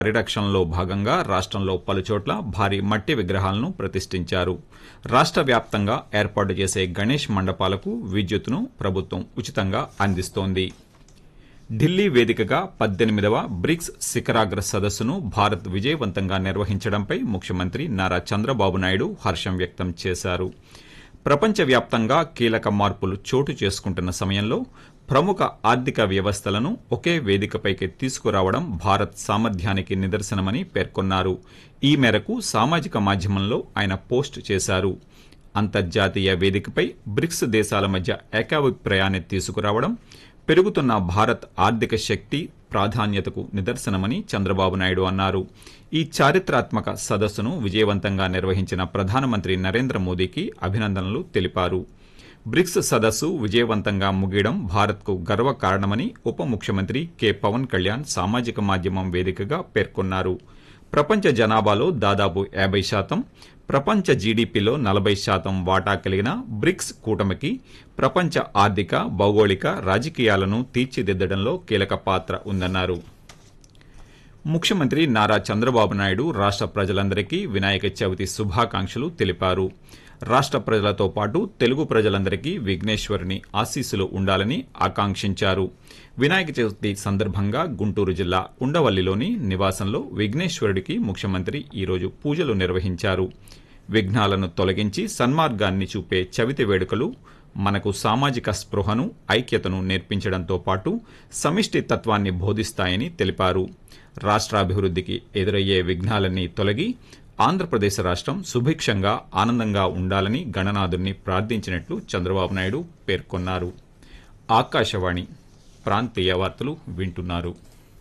పరిరక్షణలో భాగంగా రాష్ట్రంలో పలుచోట్ల భారీ మట్టి విగ్రహాలను ప్రతిష్ఠించారు రాష్ట్ర వ్యాప్తంగా ఏర్పాటు చేసే గణేష్ మండపాలకు విద్యుత్తును ప్రభుత్వం ఉచితంగా అందిస్తోంది ఢిల్లీ వేదికగా పద్దెనిమిదవ బ్రిక్స్ శిఖరాగ్ర సదస్సును భారత్ విజయవంతంగా నిర్వహించడంపై ముఖ్యమంత్రి నారా చంద్రబాబు నాయుడు హర్షం వ్యక్తం చేశారు ప్రపంచవ్యాప్తంగా కీలక మార్పులు చోటు చేసుకుంటున్న సమయంలో ప్రముఖ ఆర్థిక వ్యవస్థలను ఒకే వేదికపైకి తీసుకురావడం భారత్ సామర్థ్యానికి నిదర్శనమని పేర్కొన్నారు ఈ మేరకు సామాజిక మాధ్యమంలో ఆయన పోస్ట్ చేశారు అంతర్జాతీయ వేదికపై బ్రిక్స్ దేశాల మధ్య ఏకాభిప్రాయాన్ని తీసుకురావడం పెరుగుతున్న భారత్ ఆర్థిక శక్తి ప్రాధాన్యతకు నిదర్శనమని చంద్రబాబు నాయుడు అన్నారు ఈ చారిత్రాత్మక సదస్సును విజయవంతంగా నిర్వహించిన ప్రధానమంత్రి నరేంద్ర మోదీకి అభినందనలు తెలిపారు బ్రిక్స్ సదస్సు విజయవంతంగా ముగియడం భారత్కు గర్వకారణమని ఉప ముఖ్యమంత్రి కె పవన్ కళ్యాణ్ సామాజిక మాధ్యమం వేదికగా పేర్కొన్నారు ప్రపంచ జనాభాలో దాదాపు యాభై శాతం ప్రపంచ జీడీపీలో నలభై శాతం వాటా కలిగిన బ్రిక్స్ కూటమికి ప్రపంచ ఆర్థిక భౌగోళిక రాజకీయాలను తీర్చిదిద్దడంలో కీలక పాత్ర ఉందన్నారు ముఖ్యమంత్రి నారా చంద్రబాబు నాయుడు రాష్ట్ర ప్రజలందరికీ వినాయక చవితి శుభాకాంక్షలు తెలిపారు రాష్ట్ర ప్రజలతో పాటు తెలుగు ప్రజలందరికీ విఘ్నేశ్వరుని ఆశీస్సులు ఉండాలని ఆకాంక్షించారు వినాయక చవితి సందర్భంగా గుంటూరు జిల్లా ఉండవల్లిలోని నివాసంలో విఘ్నేశ్వరుడికి ముఖ్యమంత్రి ఈరోజు పూజలు నిర్వహించారు విఘ్నాలను తొలగించి సన్మార్గాన్ని చూపే చవితి వేడుకలు మనకు సామాజిక స్పృహను ఐక్యతను నేర్పించడంతో పాటు సమిష్టి తత్వాన్ని బోధిస్తాయని తెలిపారు రాష్ట్రాభివృద్ధికి ఎదురయ్యే విఘ్నాలన్నీ తొలగి ఆంధ్రప్రదేశ్ రాష్ట్రం సుభిక్షంగా ఆనందంగా ఉండాలని గణనాథుణ్ణి ప్రార్థించినట్లు చంద్రబాబు నాయుడు పేర్కొన్నారు ఆకాశవాణి ప్రాంతీయ వార్తలు వింటున్నారు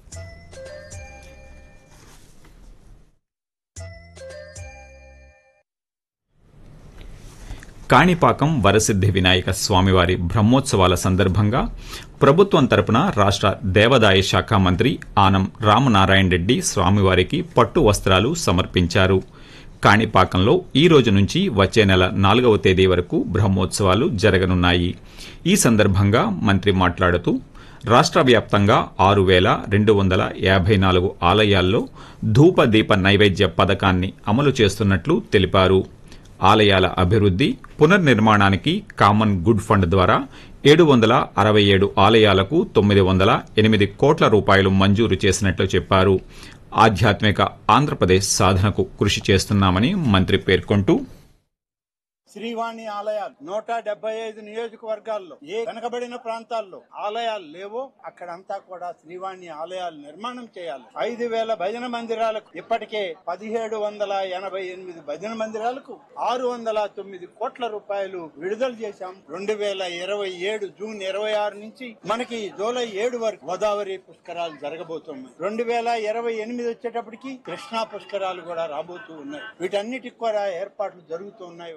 కాణిపాకం వరసిద్ది వినాయక స్వామివారి బ్రహ్మోత్సవాల సందర్భంగా ప్రభుత్వం తరపున రాష్ట్ర దేవాదాయ శాఖ మంత్రి ఆనం రామనారాయణ రెడ్డి స్వామివారికి పట్టు వస్త్రాలు సమర్పించారు కాణిపాకంలో ఈ రోజు నుంచి వచ్చే నెల నాలుగవ తేదీ వరకు బ్రహ్మోత్సవాలు జరగనున్నాయి ఈ సందర్భంగా మంత్రి మాట్లాడుతూ రాష్ట్ర వ్యాప్తంగా ఆరు వేల రెండు వందల యాభై నాలుగు ఆలయాల్లో ధూప దీప నైవేద్య పథకాన్ని అమలు చేస్తున్నట్లు తెలిపారు ఆలయాల అభివృద్ధి పునర్నిర్మాణానికి కామన్ గుడ్ ఫండ్ ద్వారా ఏడు వందల అరవై ఏడు ఆలయాలకు తొమ్మిది వందల ఎనిమిది కోట్ల రూపాయలు మంజూరు చేసినట్లు చెప్పారు ఆధ్యాత్మిక ఆంధ్రప్రదేశ్ సాధనకు కృషి చేస్తున్నామని మంత్రి పేర్కొంటూ శ్రీవాణి ఆలయాలు నూట డెబ్బై ఐదు నియోజకవర్గాల్లో ఏ వెనకబడిన ప్రాంతాల్లో ఆలయాలు లేవో అక్కడంతా కూడా శ్రీవాణి ఆలయాలు నిర్మాణం చేయాలి ఐదు వేల భజన మందిరాలకు ఇప్పటికే పదిహేడు వందల ఎనభై ఎనిమిది భజన మందిరాలకు ఆరు వందల తొమ్మిది కోట్ల రూపాయలు విడుదల చేశాం రెండు వేల ఇరవై ఏడు జూన్ ఇరవై ఆరు నుంచి మనకి జూలై ఏడు వరకు గోదావరి పుష్కరాలు జరగబోతున్నాయి రెండు వేల ఇరవై ఎనిమిది వచ్చేటప్పటికి కృష్ణా పుష్కరాలు కూడా రాబోతూ ఉన్నాయి వీటన్నిటికి కూడా ఏర్పాట్లు జరుగుతూ ఉన్నాయి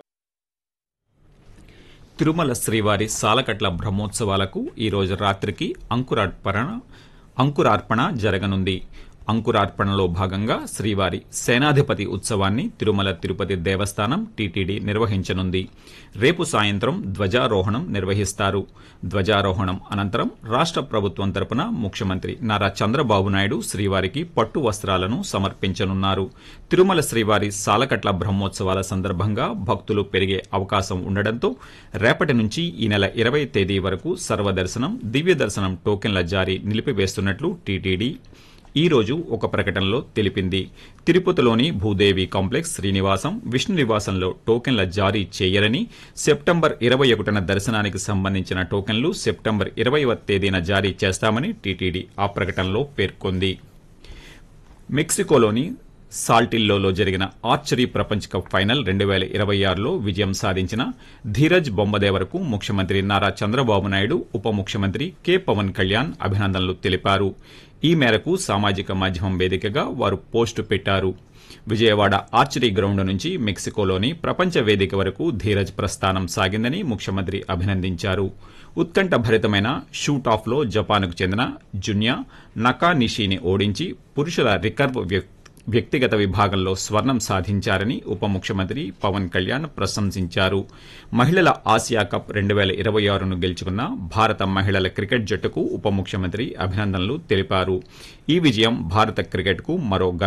తిరుమల శ్రీవారి సాలకట్ల బ్రహ్మోత్సవాలకు ఈ రోజు రాత్రికి అంకురార్పణ అంకురార్పణ జరగనుంది అంకురార్పణలో భాగంగా శ్రీవారి సేనాధిపతి ఉత్సవాన్ని తిరుమల తిరుపతి దేవస్థానం టీటీడీ నిర్వహించనుంది రేపు సాయంత్రం ధ్వజారోహణం నిర్వహిస్తారు ధ్వజారోహణం అనంతరం రాష్ట్ర ప్రభుత్వం తరపున ముఖ్యమంత్రి నారా చంద్రబాబు నాయుడు శ్రీవారికి పట్టు వస్త్రాలను సమర్పించనున్నారు తిరుమల శ్రీవారి సాలకట్ల బ్రహ్మోత్సవాల సందర్భంగా భక్తులు పెరిగే అవకాశం ఉండడంతో రేపటి నుంచి ఈ నెల ఇరవై తేదీ వరకు సర్వదర్శనం దివ్య దర్శనం టోకెన్ల జారీ నిలిపివేస్తున్నట్లు టీటీడీ ఈ రోజు ఒక ప్రకటనలో తెలిపింది తిరుపతిలోని భూదేవి కాంప్లెక్స్ శ్రీనివాసం విష్ణు నివాసంలో టోకెన్ల జారీ చేయరని సెప్టెంబర్ ఇరవై ఒకటిన దర్శనానికి సంబంధించిన టోకెన్లు సెప్టెంబర్ ఇరవైవ తేదీన జారీ చేస్తామని టీటీడీ ఆ ప్రకటనలో పేర్కొంది మెక్సికోలోని సాల్టిల్లోలో జరిగిన ఆర్చరీ ప్రపంచ కప్ ఫైనల్ రెండు వేల ఇరవై ఆరులో విజయం సాధించిన ధీరజ్ బొమ్మదేవరకు ముఖ్యమంత్రి నారా చంద్రబాబు నాయుడు ఉప ముఖ్యమంత్రి కె పవన్ కళ్యాణ్ అభినందనలు తెలిపారు ఈ మేరకు సామాజిక మాధ్యమం వేదికగా వారు పోస్టు పెట్టారు విజయవాడ ఆర్చరీ గ్రౌండ్ నుంచి మెక్సికోలోని ప్రపంచ వేదిక వరకు ధీరజ్ ప్రస్థానం సాగిందని ముఖ్యమంత్రి అభినందించారు ఉత్కంఠ భరితమైన షూట్ ఆఫ్లో జపాన్కు చెందిన జున్యా నకానిషీని ఓడించి పురుషుల రికర్వ్ వ్యక్తిగత విభాగంలో స్వర్ణం సాధించారని ఉప ముఖ్యమంత్రి పవన్ కళ్యాణ్ ప్రశంసించారు మహిళల ఆసియా కప్ రెండు వేల ఇరవై ఆరును గెలుచుకున్న భారత మహిళల క్రికెట్ జట్టుకు ఉప ముఖ్యమంత్రి అభినందనలు తెలిపారు ఈ విజయం భారత క్రికెట్కు మరో